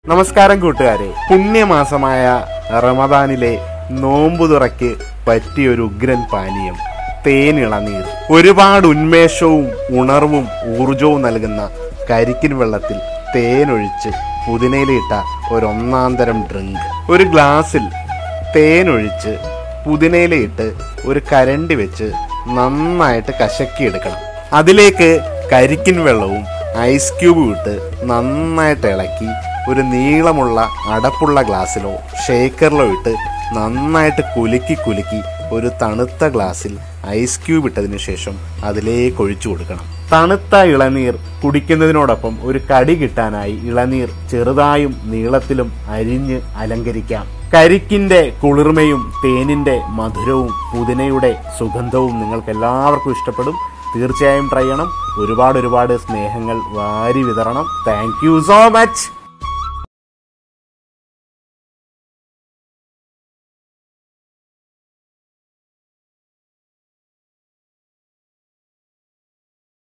നമസ്കാരം കൂട്ടുകാരെ പുണ്യമാസമായ റമദാനിലെ നോമ്പുതുറയ്ക്ക് പറ്റിയൊരു ഉഗ്രൻ പാനീയം തേനിളനീർ ഒരുപാട് ഉന്മേഷവും ഉണർവും ഊർജവും നൽകുന്ന കരിക്കിൻ വെള്ളത്തിൽ തേനൊഴിച്ച് പുതിനയിലിട്ട ഒരു ഒന്നാന്തരം ഡ്രിങ്ക് ഒരു ഗ്ലാസ്സിൽ തേനൊഴിച്ച് പുതിനയിലയിട്ട് ഒരു കരണ്ടി വെച്ച് നന്നായിട്ട് കശക്കിയെടുക്കണം അതിലേക്ക് കരിക്കിൻ വെള്ളവും ഐസ് ക്യൂബും ഇട്ട് നന്നായിട്ട് ഇളക്കി ഒരു നീളമുള്ള അടപ്പുള്ള ഗ്ലാസ്സിലോ ഷേക്കറിലോ ഇട്ട് നന്നായിട്ട് കുലുക്കി കുലുക്കി ഒരു തണുത്ത ഗ്ലാസ്സിൽ ഐസ് ക്യൂബ് ഇട്ടതിന് ശേഷം അതിലേക്ക് ഒഴിച്ചു കൊടുക്കണം തണുത്ത ഇളനീർ കുടിക്കുന്നതിനോടൊപ്പം ഒരു കടി കിട്ടാനായി ഇളനീർ ചെറുതായും നീളത്തിലും അരിഞ്ഞ് അലങ്കരിക്കാം കരിക്കിന്റെ കുളിർമയും തേനിന്റെ മധുരവും പുതിനയുടെ സുഗന്ധവും നിങ്ങൾക്ക് എല്ലാവർക്കും ഇഷ്ടപ്പെടും തീർച്ചയായും ട്രൈ ചെയ്യണം ഒരുപാട് ഒരുപാട് സ്നേഹങ്ങൾ വാരി വിതരണം താങ്ക് യു സോ മച്ച്